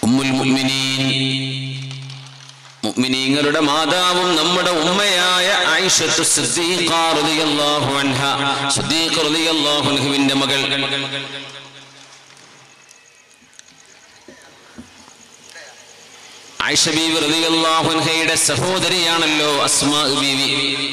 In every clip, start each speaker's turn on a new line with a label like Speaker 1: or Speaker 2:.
Speaker 1: ഉമ്മുൽ മുഅ്മിനീൻ മുഅ്മിനീങ്ങളുടെ മാതാവും നമ്മുടെ ഉമ്മയായ ആയിഷത്തു സിദ്ദീഖ റളിയല്ലാഹു അൻഹ സിദ്ദീഖ റളിയല്ലാഹു അൻഹുവിന്റെ മകൾ ആയിഷ ബീവി റളിയല്ലാഹു അൻഹയുടെ സഹോദരിയാണല്ലോ അസ്മാ ബീവി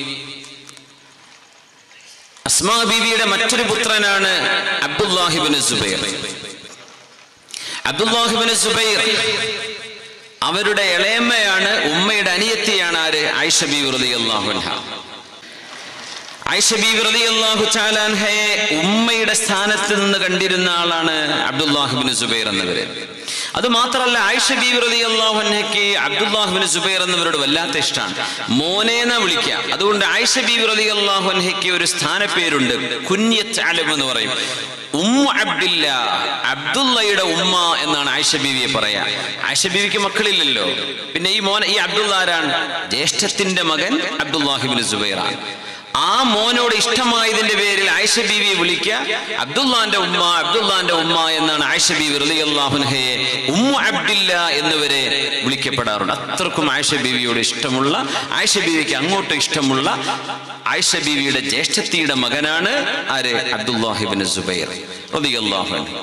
Speaker 1: അസ്മാ ബീവിയുടെ മറ്റൊരു പുത്രനാണ് അബ്ദുല്ലാഹിബിൻ സുബൈർ അബ്ദുല്ലാഹിബിൻ സുബൈർ അവരുടെ ഇളയമ്മയാണ് ഉമ്മയുടെ അനിയത്തിയാണ് ആര് ആയിഷ ബീവി റളിയല്ലാഹു അൻഹ ആയിഷ ബീവി റളിയല്ലാഹു ചാലാൻഹയെ ഉമ്മയുടെ സ്ഥാനത്ത് നിന്ന് കണ്ടിരുന്ന ആളാണ് അബ്ദുല്ലാഹിബിൻ സുബൈർ എന്നവര് അത് മാത്രമല്ല ആയിഷ ബീവി റളിയല്ലാഹു അൻഹയ്ക്ക് അബ്ദുല്ലാഹിബിൻ സുബൈർ എന്നവരോട് വല്ലാത്ത ഇഷ്ടമാണ് മോനേന്ന വിളിക്കുക അതുകൊണ്ട് ആയിഷ ബീവി റളിയല്ലാഹു അൻഹയ്ക്ക് ഒരു സ്ഥാനപ്പേരുണ്ട് കുഞ്ഞത്ത് അലം എന്ന് പറയും ഉമ്മ അബ്ദില്ല അബ്ദുള്ളയുടെ ഉമ്മ എന്നാണ് ആയിഷ ബീവിയെ പറയാ ആയിഷ ബീവിക്ക് മക്കളില്ലല്ലോ പിന്നെ ഈ മോൻ ഈ അബ്ദുള്ള ആരാണ് ജ്യേഷ്ഠത്തിന്റെ മകൻ അബ്ദുല്ലാഹിബിൻ സുബൈറാണ് ആ മോനോട് ഇഷ്ടമായതിന്റെ പേരിൽ ആയിഷ ബീവിയെ വിളിക്കുക അബ്ദുല്ലാന്റെ ഉമ്മ അബ്ദുല്ലാന്റെ ഉമ്മ എന്നാണ് ആയിഷ ബീവി റളിയല്ലാഹുൻഹയെ ഉമ്മ അബ്ദില്ല എന്നിവരെ വിളിക്കപ്പെടാറുണ്ട് അത്രക്കും ആയിഷ ബീവിയോട് ഇഷ്ടമുള്ള ആയിഷ ബീവിക്ക് അങ്ങോട്ട് ഇഷ്ടമുള്ള ആയിഷ ബീവിയുടെ ജ്യേഷ്ഠത്തിയുടെ മകനാണ് ആര് അബ്ദുല്ലാഹിബിൻ സുബൈർ റളിയല്ലാഹു അൻഹു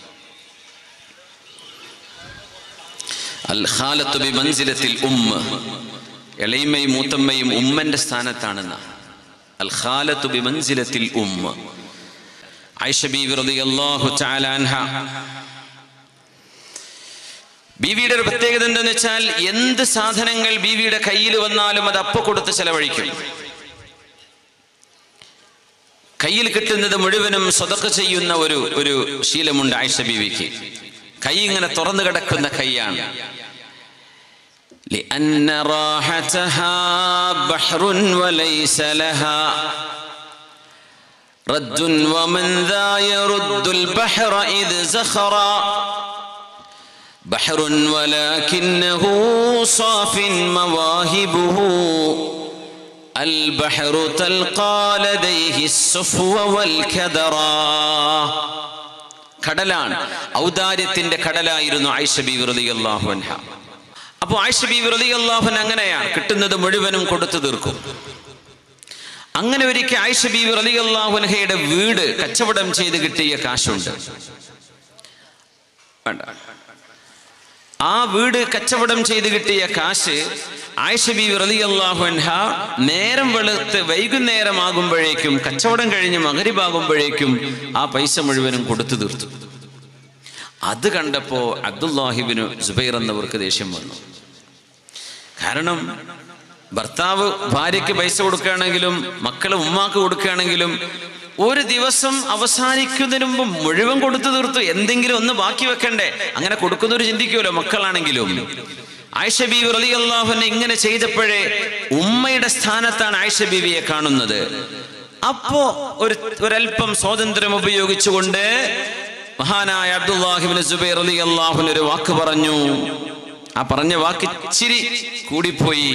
Speaker 1: അൽ ഖാലത്തു ബി മൻസിലത്തിൽ ഉമ്മ ഇളയമ്മയും മൂത്തമ്മയും ഉമ്മന്റെ സ്ഥാനത്താണെന്നാണ് അൽ ഖാലത്തു ബി മൻസിലത്തിൽ ഉമ്മ ആയിഷ ബീവി റളിയല്ലാഹു തആല അൻഹ ബീവിയുടെ ഒരു പ്രത്യേകത എന്തെന്ന് വെച്ചാൽ എന്ത് സാധനങ്ങൾ ബീവിയുടെ കയ്യിൽ വന്നാലും അത് അപ്പൊ കൊടുത്ത് ചെലവഴിക്കും കയ്യിൽ കിട്ടുന്നത് മുഴുവനും സ്വതക്ക ചെയ്യുന്ന ഒരു ഒരു ശീലമുണ്ട് ആയിഷ ബീവിക്ക് കൈ ഇങ്ങനെ തുറന്നു കിടക്കുന്ന കൈയാണ് لأن راحتها بحر وليس لها رد ومن ذا يرد البحر إذ زخرا بحر ولكنه صاف مواهبه البحر تلقى لديه الصفو والكدرا കടലാണ് ഔദാര്യത്തിന്റെ കടലായിരുന്നു ആയിഷ ബി റളിയല്ലാഹു അൻഹ അപ്പോൾ ആയിഷ ബി റളിയല്ലാഹു അൻഹ അങ്ങനെയാണ് കിട്ടുന്നത് മുഴുവനും കൊടുത്തു തീർക്കും അങ്ങനെ ഒരിക്കൽ ആയിഷ ബി റളിയല്ലാഹു അൻഹയുടെ വീട് കച്ചവടം ചെയ്ത് കിട്ടിയ കാശുണ്ട് വേണ്ട ആ വീട് കച്ചവടം ചെയ്ത് കിട്ടിയ കാശ് ആയിഷ ബി റളിയല്ലാഹു അൻഹ നേരം വെളുത്ത് വൈകുന്നേരമാകുമ്പോഴേക്കും കച്ചവടം കഴിഞ്ഞ് മകരിബാകുമ്പോഴേക്കും ആ പൈസ മുഴുവനും കൊടുത്തു തീർത്തു അത് കണ്ടപ്പോ അബ്ദുല്ലാഹിബിന് സുബൈർ എന്നവർക്ക് ദേഷ്യം വന്നു കാരണം ഭർത്താവ് ഭാര്യയ്ക്ക് പൈസ കൊടുക്കുകയാണെങ്കിലും മക്കള് ഉമ്മാക്ക് കൊടുക്കുകയാണെങ്കിലും ഒരു ദിവസം അവസാനിക്കുന്നതിന് മുമ്പ് മുഴുവൻ കൊടുത്തു തീർത്തു എന്തെങ്കിലും ഒന്ന് ബാക്കി വെക്കണ്ടേ അങ്ങനെ കൊടുക്കുന്നവർ ചിന്തിക്കുമല്ലോ മക്കളാണെങ്കിലും ആയിഷ ബീവി റലി അള്ളാഹുനെ ഇങ്ങനെ ചെയ്തപ്പോഴേ ഉമ്മയുടെ സ്ഥാനത്താണ് ആയിഷ ബീവിയെ കാണുന്നത് അപ്പോ ഒരു ഒരല്പം സ്വാതന്ത്ര്യം ഉപയോഗിച്ചുകൊണ്ട് മഹാനായ അബ്ദുല്ലാഹിബിൻ സുബൈർ അലി അള്ളാഹുന് ഒരു വാക്ക് പറഞ്ഞു ആ പറഞ്ഞ വാക്ക് ഇച്ചിരി കൂടിപ്പോയി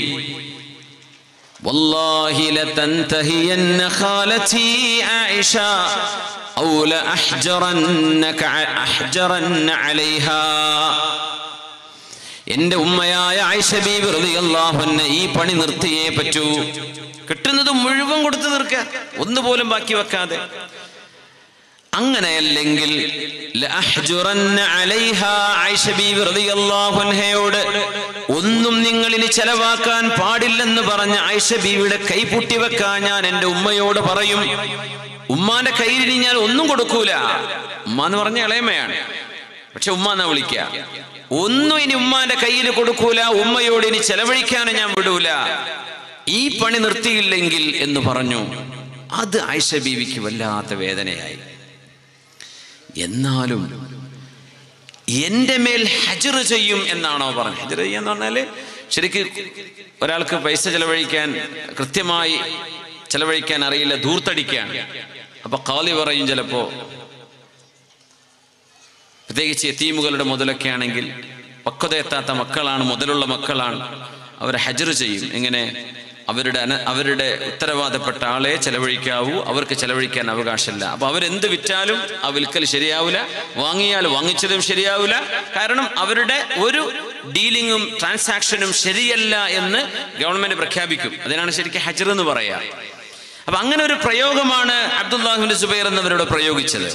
Speaker 1: والله لتنتهين خالتي عائشة أو لأحجرنك أحجرن عليها എന്റെ ഉമ്മയായ ആയിഷ ബീബി റളിയല്ലാഹു അൻഹ ഈ പണി നിർത്തിയേ പറ്റൂ കിട്ടുന്നത് മുഴുവൻ കൊടുത്തു തീർക്കുക ഒന്നുപോലും ബാക്കി വെക്കാതെ അങ്ങനെയല്ലെങ്കിൽ ലഅഹ്ജുറന്ന അലൈഹാ ആയിഷ ബീവി റളിയല്ലാഹു അൻഹയോട് ഒന്നും നിങ്ങൾ ഇനി ചെലവാക്കാൻ പാടില്ലെന്ന് പറഞ്ഞ ആയിഷ ബീവിയുടെ കൈ പൊട്ടിവെക്കാൻ ഞാൻ എൻ്റെ ഉമ്മയോട് പറയും ഉമ്മാന്റെ കയ്യിൽ ഇനി ഞാൻ ഒന്നും കൊടുക്കൂല ഉമ്മ എന്ന് പറഞ്ഞ ഇളയമയാണ് പക്ഷെ ഉമ്മ എന്നാ വിളിക്കുക ഒന്നും ഇനി ഉമ്മാന്റെ കയ്യിൽ കൊടുക്കൂല ഉമ്മയോട് ഇനി ചെലവഴിക്കാനും ഞാൻ വിടൂല ഈ പണി നിർത്തിയില്ലെങ്കിൽ എന്ന് പറഞ്ഞു അത് ആയിഷ ബീവിക്ക് വല്ലാത്ത വേദനയായി എന്നാലും എന്റെ മേൽ ഹജർ ചെയ്യും എന്നാണോ പറഞ്ഞത് ഹജർ ചെയ്യാന്ന് പറഞ്ഞാല് ശരിക്ക് ഒരാൾക്ക് പൈസ ചെലവഴിക്കാൻ കൃത്യമായി ചെലവഴിക്കാൻ അറിയില്ല ധൂർത്തടിക്കാണ് അപ്പൊ കാലി പറയും ചിലപ്പോ പ്രത്യേകിച്ച് എത്തീമുകളുടെ മുതലൊക്കെ ആണെങ്കിൽ പക്വത എത്താത്ത മക്കളാണ് മുതലുള്ള മക്കളാണ് അവർ ഹജർ ചെയ്യും എങ്ങനെ അവരുടെ അന അവരുടെ ഉത്തരവാദപ്പെട്ട ആളെ ചെലവഴിക്കാവൂ അവർക്ക് ചെലവഴിക്കാൻ അവകാശമില്ല അപ്പൊ അവരെന്ത് വിറ്റാലും ആ വിൽക്കൽ ശരിയാവില്ല വാങ്ങിയാൽ വാങ്ങിച്ചതും ശരിയാവില്ല കാരണം അവരുടെ ഒരു ഡീലിങ്ങും ട്രാൻസാക്ഷനും ശരിയല്ല എന്ന് ഗവൺമെന്റ് പ്രഖ്യാപിക്കും അതിനാണ് ശരിക്കും ഹജർ എന്ന് പറയാ അപ്പൊ അങ്ങനെ ഒരു പ്രയോഗമാണ് അബ്ദുല്ലാഹുബിൻ സുബൈർ എന്നവരോട് പ്രയോഗിച്ചത്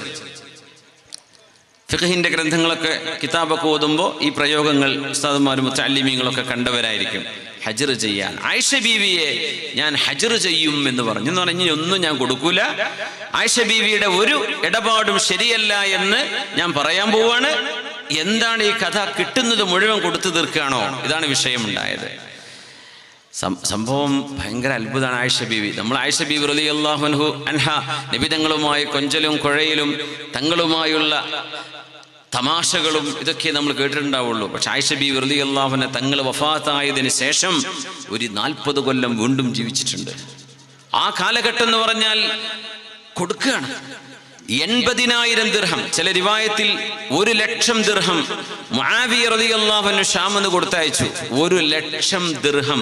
Speaker 1: ഫിഖഹിന്റെ ഗ്രന്ഥങ്ങളൊക്കെ കിതാബൊക്കെ ഓതുമ്പോൾ ഈ പ്രയോഗങ്ങൾ ഉസ്താദുമാരും മുത്തല്ലിമീങ്ങളൊക്കെ കണ്ടവരായിരിക്കും ഹജർ ചെയ്യാൻ ആയിഷ ബീവിയെ ഞാൻ ഹജർ ചെയ്യും എന്ന് പറഞ്ഞു എന്ന് പറഞ്ഞ് ഒന്നും ഞാൻ കൊടുക്കൂല ആയിഷ ബീവിയുടെ ഒരു ഇടപാടും ശരിയല്ല എന്ന് ഞാൻ പറയാൻ പോവാണ് എന്താണ് ഈ കഥ കിട്ടുന്നത് മുഴുവൻ കൊടുത്തു തീർക്കുകയാണോ ഇതാണ് വിഷയമുണ്ടായത് സം- സംഭവം ഭയങ്കര അത്ഭുതമാണ് ആയിഷ ബീവി നമ്മൾ ആയിഷ ബീവി റലി അള്ളാഹുൻഹു അൻഹ നിബിതങ്ങളുമായി കൊഞ്ചലും കുഴയിലും തങ്ങളുമായുള്ള തമാശകളും ഇതൊക്കെ നമ്മൾ കേട്ടിട്ടുണ്ടാവുള്ളൂ പക്ഷെ ആയിഷ ബീവി റലി അള്ളാഹുനെ തങ്ങൾ വഫാത്തായതിനു ശേഷം ഒരു നാൽപ്പത് കൊല്ലം വീണ്ടും ജീവിച്ചിട്ടുണ്ട് ആ കാലഘട്ടം എന്ന് പറഞ്ഞാൽ കൊടുക്കുകയാണ് എൺപതിനായിരം ദിർഹം ചില റിവായത്തിൽ ഒരു ലക്ഷം ദിർഹം മുആവിയ റളിയല്ലാഹു ഷാമെന്ന് കൊടുത്തയച്ചു ഒരു ലക്ഷം ദിർഹം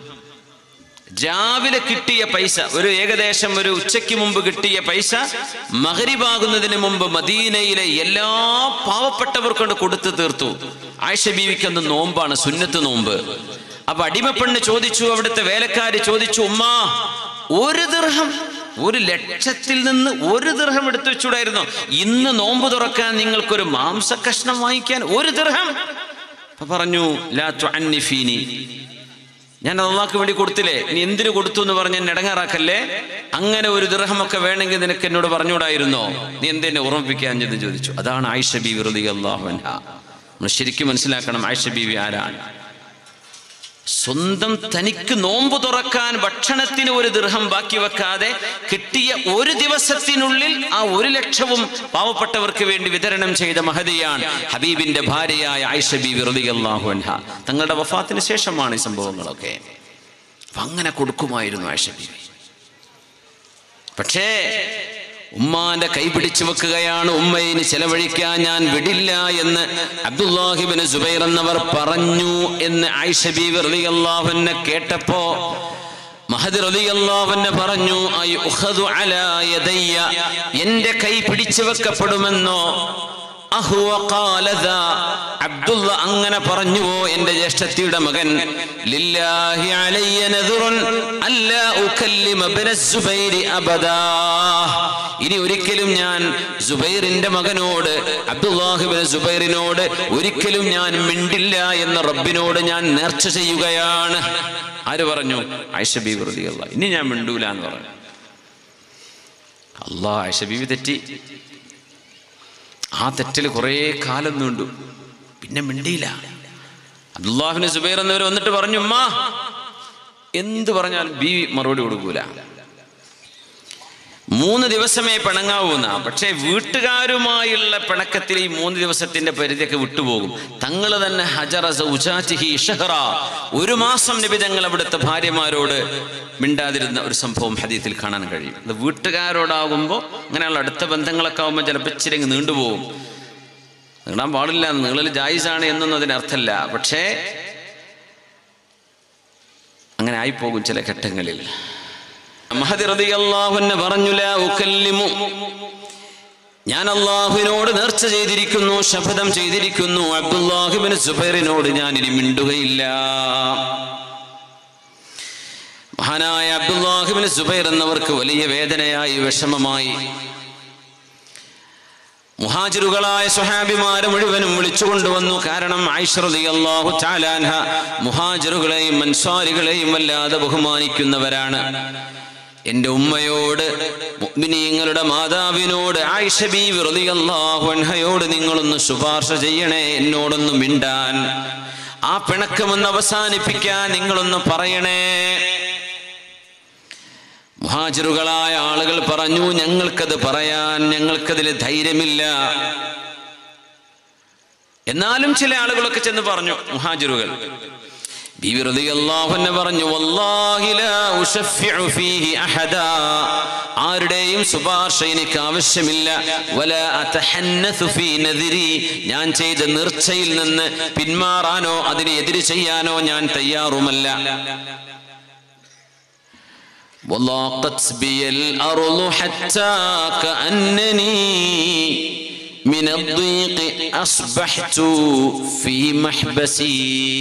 Speaker 1: രാവിലെ കിട്ടിയ പൈസ ഒരു ഏകദേശം ഒരു ഉച്ചയ്ക്ക് മുമ്പ് കിട്ടിയ പൈസ മകരിവാകുന്നതിന് മുമ്പ് മദീനയിലെ എല്ലാ പാവപ്പെട്ടവർക്കും കൊണ്ട് കൊടുത്തു തീർത്തു ആയിഷ ബീവിക്ക് അന്ന് നോമ്പാണ് സുന്നത്ത് നോമ്പ് അപ്പൊ അടിമപ്പെണ്ണ് ചോദിച്ചു അവിടുത്തെ വേലക്കാര് ചോദിച്ചു ഉമ്മാ ഒരു ദിർഹം ഒരു ലക്ഷത്തിൽ നിന്ന് ഒരു ദിർഹം എടുത്തു വെച്ചൂടായിരുന്നോ ഇന്ന് നോമ്പ് തുറക്കാൻ നിങ്ങൾക്കൊരു മാംസ കഷ്ണം വാങ്ങിക്കാൻ ഒരു ദിർഹം അപ്പൊ പറഞ്ഞു ലാ തുഅന്നിഫീനി ഞാൻ അള്ളാഹ്ക്ക് വേണ്ടി കൊടുത്തില്ലേ നീ എന്തിനു കൊടുത്തു എന്ന് പറഞ്ഞ് എന്നെ ഇടങ്ങാറാക്കല്ലേ അങ്ങനെ ഒരു ദൃഹമൊക്കെ വേണമെങ്കിൽ നിനക്ക് എന്നോട് പറഞ്ഞുകൂടായിരുന്നോ നീ എന്തെന്നെ ഓർമ്മിപ്പിക്കാൻ ചെന്ന് ചോദിച്ചു അതാണ് ആയിഷ ബീവി റളിയ അള്ളാഹുൻഹ നമ്മൾ ശരിക്കും മനസ്സിലാക്കണം ആയിഷ ബീവി ആരാണ് സ്വന്തം തനിക്ക് നോമ്പ് തുറക്കാൻ ഭക്ഷണത്തിന് ഒരു ദൃഹം ബാക്കി വെക്കാതെ കിട്ടിയ ഒരു ദിവസത്തിനുള്ളിൽ ആ ഒരു ലക്ഷവും പാവപ്പെട്ടവർക്ക് വേണ്ടി വിതരണം ചെയ്ത മഹതിയാണ് ഹബീബിന്റെ ഭാര്യയായ ആയിഷ ബീവി റളിയല്ലാഹു അൻഹ തങ്ങളുടെ വഫാത്തിന് ശേഷമാണ് ഈ സംഭവങ്ങളൊക്കെ അപ്പൊ അങ്ങനെ കൊടുക്കുമായിരുന്നു ആയിഷ ബീവി പക്ഷേ ഉമ്മാന്റെ കൈ പിടിച്ചു വെക്കുകയാണ് ഉമ്മയിന് ചെലവഴിക്കാൻ ഞാൻ വിടില്ല എന്ന് അബ്ദുല്ലാഹിബിന് സുബൈർ എന്നവർ പറഞ്ഞു എന്ന് ആയിഷ ബീവി റളിയല്ലാഹുവിനെ കേട്ടപ്പോ മഹദ് റളിയല്ലാഹുവിനെ പറഞ്ഞു "അയ് ഉഖദു അലാ യദയ്യ എന്റെ കൈ പിടിച്ചു വെക്കപ്പെടുമെന്നോ അഹുവ ഖാല ദാ. അബ്ദുള്ള അങ്ങനെ പറഞ്ഞുവോ എന്റെ ജ്യേഷ്ഠത്തിയുടെ മകൻ ലില്ലാഹി അലയ്യ നദുറുൻ അല്ലാ ഉകല്ലിമ ഇബ്ന സുബൈരി അബദാ ഇനി ഒരിക്കലും ഞാൻ സുബൈറിന്റെ മകനോട് അബ്ദുല്ലാഹിബിൻ സുബൈറിനോട് ഒരിക്കലും ഞാൻ മിണ്ടില്ല എന്ന് റബ്ബിനോട് ഞാൻ നേർച്ച ചെയ്യുകയാണ് ആര് പറഞ്ഞു ആയിഷ ബീവി റളിയല്ലാഹു ഇനി ഞാൻ മിണ്ടൂല എന്ന് പറഞ്ഞു അള്ളാഹ് ആയിഷ ബീവി തെറ്റി ആ തെറ്റിൽ കുറേ കാലം നീണ്ടു പിന്നെ മിണ്ടിയില്ല അബ്ദുല്ലാഹിബിന് സുബൈർ എന്നവർ വന്നിട്ട് പറഞ്ഞു ഉമ്മ എന്ത് പറഞ്ഞാൽ ബീവി മറുപടി കൊടുക്കൂല മൂന്ന് ദിവസമേ പിണങ്ങാവൂന്ന പക്ഷേ വീട്ടുകാരുമായുള്ള പിണക്കത്തിൽ ഈ മൂന്ന് ദിവസത്തിന്റെ പരിധിയൊക്കെ വിട്ടുപോകും തങ്ങൾ തന്നെ ഹജറ സൗജാതിഹി ഷഹറ ഒരു മാസം നബി തങ്ങൾ അവിടുത്തെ ഭാര്യമാരോട് മിണ്ടാതിരുന്ന ഒരു സംഭവം ഹദീത്തിൽ കാണാൻ കഴിയും അത് വീട്ടുകാരോടാകുമ്പോൾ അങ്ങനെയുള്ള അടുത്ത ബന്ധങ്ങളൊക്കെ ആകുമ്പോൾ ചിലപ്പോൾ ഇച്ചിരി അങ്ങ് നീണ്ടുപോകും നീളാൻ പാടില്ല നീളൽ ജായിസാണ് എന്നൊന്നും അതിന് അർത്ഥമല്ല പക്ഷേ അങ്ങനെ ആയിപ്പോകും ചില ഘട്ടങ്ങളിൽ മഹദി റളിയല്ലാഹു അൻഹു പറഞ്ഞു ലാ ഉകല്ലിമു ഞാൻ അള്ളാഹുവിനോട് നേർച്ച ചെയ്തിരിക്കുന്നു ശപഥം ചെയ്തിരിക്കുന്നു അബ്ദുല്ലാഹിബിൻ സുബൈറിനോട് ഞാൻ ഇനി മിണ്ടുകയില്ല മഹാനായ അബ്ദുല്ലാഹിബിൻ സുബൈർ എന്നവർക്ക് വലിയ വേദനയായി വിഷമമായി മുഹാജിറുകളായ സ്വഹാബിമാരെ മുഴുവനും വിളിച്ചു കൊണ്ടുവന്നു കാരണം ഐശ്വറതി അള്ളാഹു ചാലാൻഹ മുഹാജിറുകളെയും അൻസ്വാരികളെയും വല്ലാതെ ബഹുമാനിക്കുന്നവരാണ് എന്റെ ഉമ്മയോട് മുഅ്മിനീങ്ങളുടെ മാതാവിനോട് ആയിഷ ബീവി റളിയല്ലാഹു അൻഹയോട് നിങ്ങളൊന്ന് ശുപാർശ ചെയ്യണേ എന്നോടൊന്ന് മിണ്ടാൻ ആ പിണക്കമൊന്ന് അവസാനിപ്പിക്കാൻ നിങ്ങളൊന്ന് പറയണേ മുഹാജിറുകളായ ആളുകൾ പറഞ്ഞു ഞങ്ങൾക്കത് പറയാൻ ഞങ്ങൾക്കതിൽ ധൈര്യമില്ല എന്നാലും ചില ആളുകളൊക്കെ ചെന്ന് പറഞ്ഞു മുഹാജിറുകൾ ബീവി റളിയല്ലാഹു അൻഹ പറഞ്ഞു വല്ലാഹി ലാ ഉശഫിഉ ഫീഹി അഹദാ ആരുടെയും ശുപാർശ എനിക്ക് ആവശ്യമില്ല വല അതഹന്നസു ഫീ നദിരി ഞാൻ ചെയ്ത നിർച്ചയിൽ നിന്ന് പിന്മാറാനോ അതിനെ എതിര് ചെയ്യാനോ ഞാൻ തയ്യാറുമല്ല وضاقت بي الأرض حتى كأنني من الضيق أصبحت في محبسي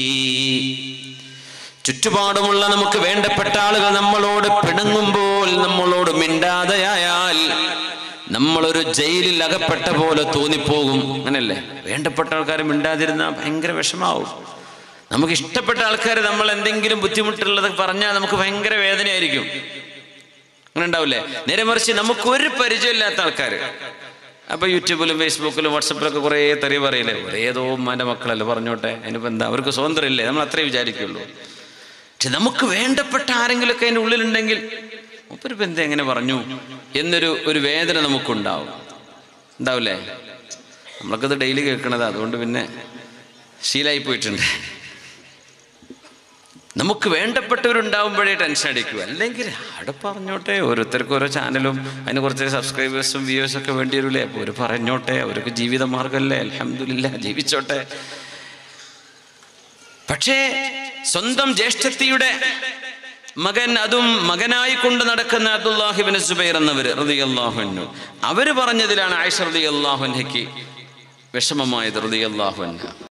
Speaker 1: ചുറ്റുപാടുമുള്ള നമുക്ക് വേണ്ടപ്പെട്ട ആളുകൾ നമ്മളോട് പിണങ്ങുമ്പോൾ നമ്മളോട് മിണ്ടാതെയായാൽ നമ്മളൊരു ജയിലിൽ അകപ്പെട്ട പോലെ തോന്നിപ്പോകും അങ്ങനല്ലേ വേണ്ടപ്പെട്ട ആൾക്കാർ മിണ്ടാതിരുന്നാൽ ഭയങ്കര വിഷമാവും നമുക്ക് ഇഷ്ടപ്പെട്ട ആൾക്കാർ നമ്മൾ എന്തെങ്കിലും ബുദ്ധിമുട്ടുള്ളത് പറഞ്ഞാൽ നമുക്ക് ഭയങ്കര വേദനയായിരിക്കും അങ്ങനെ ഉണ്ടാവില്ലേ നേരെ മറിച്ച് നമുക്ക് ഒരു പരിചയമില്ലാത്ത ആൾക്കാർ അപ്പൊ യൂട്യൂബിലും ഫേസ്ബുക്കിലും വാട്സപ്പിലൊക്കെ കുറേ തെറി പറയില്ലേ ഏതോ ഉമ്മാന്റെ മക്കളല്ലേ പറഞ്ഞോട്ടെ അതിനിപ്പോ എന്താ അവർക്ക് സ്വതന്ത്രം ഇല്ലേ നമ്മൾ അത്രേ വിചാരിക്കുള്ളൂ പക്ഷെ നമുക്ക് വേണ്ടപ്പെട്ട ആരെങ്കിലുമൊക്കെ അതിൻ്റെ ഉള്ളിലുണ്ടെങ്കിൽ മൂപ്പര് ഇപ്പം എന്താ എങ്ങനെ പറഞ്ഞു എന്നൊരു ഒരു വേദന നമുക്കുണ്ടാവും ഉണ്ടാവില്ലേ നമ്മളൊക്കെ ഡെയിലി കേൾക്കണത് അതുകൊണ്ട് പിന്നെ ശീലായി പോയിട്ടുണ്ട് നമുക്ക് വേണ്ടപ്പെട്ടവരുണ്ടാവുമ്പോഴേ ടെൻഷൻ അടിക്കുക അല്ലെങ്കിൽ അവിടെ പറഞ്ഞോട്ടെ ഓരോരുത്തർക്കും ഓരോ ചാനലും അതിന് കുറച്ച് സബ്സ്ക്രൈബേഴ്സും വ്യൂവേഴ്സും ഒക്കെ വേണ്ടി വരില്ലേ അപ്പോൾ അവർ പറഞ്ഞോട്ടെ അവർക്ക് ജീവിത മാർഗമല്ലേ അലഹമില്ല ജീവിച്ചോട്ടെ പക്ഷേ സ്വന്തം ജ്യേഷ്ഠത്തിയുടെ മകൻ അതും മകനായി കൊണ്ട് നടക്കുന്ന അബ്ദുല്ലാഹിബിൻ സുബൈർ എന്നവർ റളിയല്ലാഹു അവര് പറഞ്ഞതിലാണ് ആയിഷ റളിയല്ലാഹു അൻഹയ്ക്ക് വിഷമമായത് റളിയല്ലാഹു അൻഹ